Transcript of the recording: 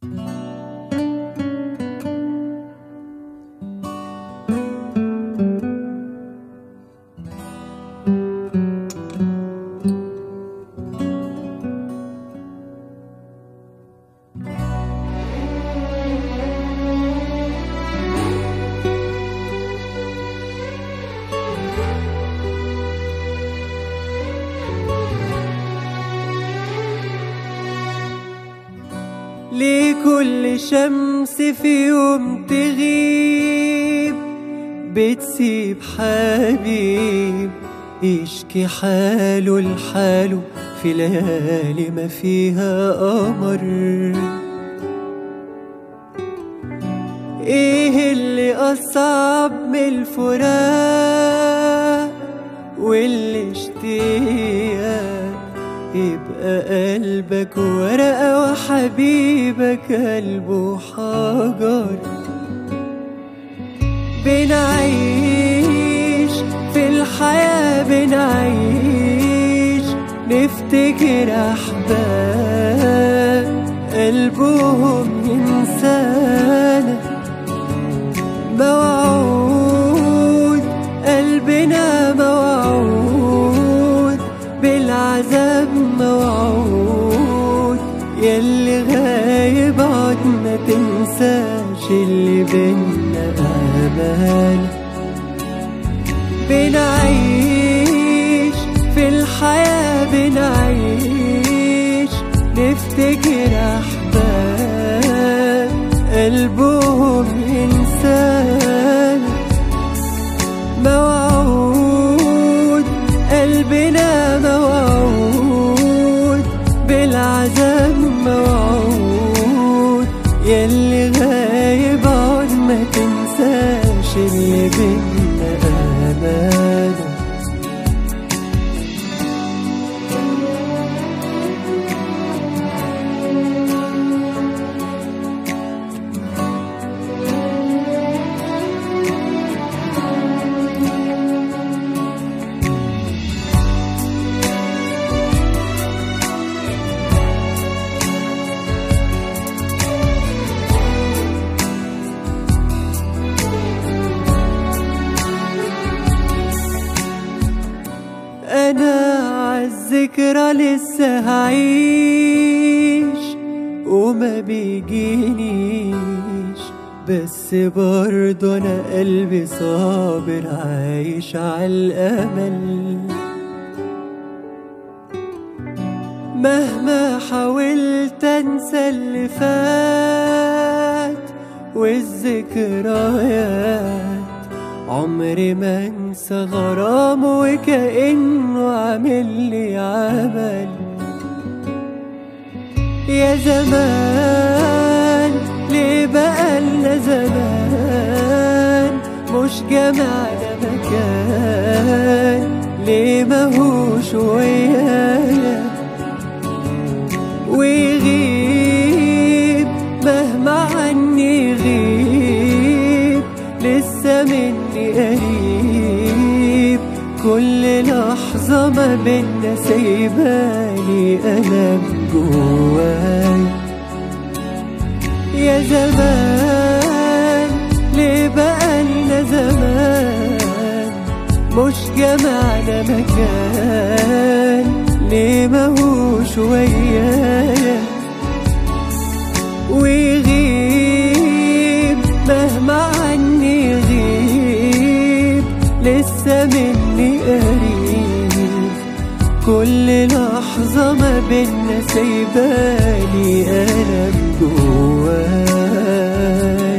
ليه كل شمس في يوم تغيب بتسيب حبيب يشكي حاله لحاله في ليالي ما فيها قمر ايه اللي اصعب من الفراق واللي اشتياق يبقى قلبك ورقة وحبيبك قلبه حجر بنعيش في الحياة بنعيش نفتكر أحباب قلبهم ينسانا موعود قلبنا موعود بالعذاب موعود يلي غايب عد ما تنساش اللي بينا أمان بنعيش في الحياة بنعيش نفتكر أحباب قلبهم إنسان موعود قلبنا موعود بالعذاب موعود يلي غايب عد ما تنساش اللي بينا أمانة انا عالذكرى لسه هعيش وما بيجينيش بس برضه انا قلبي صابر عايش عالامل مهما حاولت انسى اللي فات والذكريات عمري ما انسى غرامه وكأنه عامل لي عمل يا زمان ليه بقالنا زمان مش جمعنا مكان ليه ماهوش ويانا ويغيب مهما عني يغيب لسه مني قريب كل لحظة ما بينا سايباني ألم جواي يا زمان ليه بقالنا زمان مش جمعنا مكان ليه ماهوش ويايا ويغيب مهما عني يغيب لسه مني قريب كل لحظة ما بينا سايباني ألم جواي